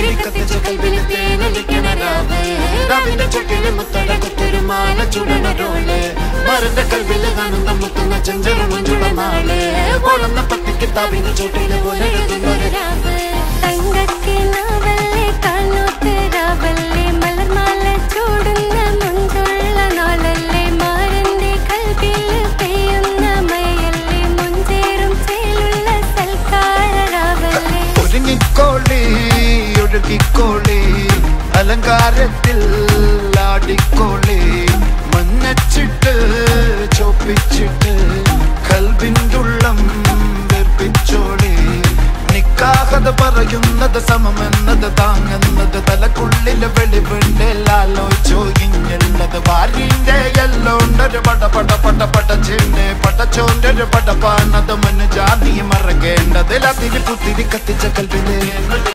പുത്തിരി കത്തിച്ച കൽവിലെ തേനലിക്കണ രാവ് രാവിന്റെ ചുട്ടിലെ മുത്തട കുത്തൊരു മാല ചുടണരോള് മരന്റെ കൽവില് കാണുന്ന മുത്തുന്ന ചെഞ്ചറ മഞ്ചുള നാള് ഓളുന്ന പത്തിക്ക് താവിന് ചുട്ടിലെ പോലെ എഴുതുന്നൊരു രാവ് തങ്കക്കിനാവല്ലേ കാണാത്ത രാവല്ലേ മലർമാല ചൂടുന്ന മുഞ്ചുള്ള നാളല്ലേ മാരന്റെ കൽവിൽ പെയ്യുന്ന മയല്ലേ മുഞ്ചേറും ചേലുള്ള സൽക്കാര രാവല്ലേ ഒരുങ്ങിക്കോളി ഒഴുകിക്കോളി അലങ്കാരത്തിൽ ആടിക്കോളി മഞ്ഞച്ചിട്ട് ചോപ്പിച്ചിട്ട് കൽവിൻ്റെ ഉള്ളം വെറുപ്പിച്ചോളി നിക്കാഹത പറയുന്നത് സമമെന്നത് താങ്ങുന്നത് തലക്കുള്ളില് വെളിവിണ്ട് ലാലോചോ ഇഞ്ഞുള്ളത് ഭാര്യന്റെ എല്ലോണ്ടൊരു പട പട പട പട ചെണ്ട് പടച്ചോന്റെ ഒരു പടപ്പാണത് മുന്ന് ജാതി മറക്കേണ്ടത് അതിന് പുത്തിരി കത്തിച്ച കൽവില്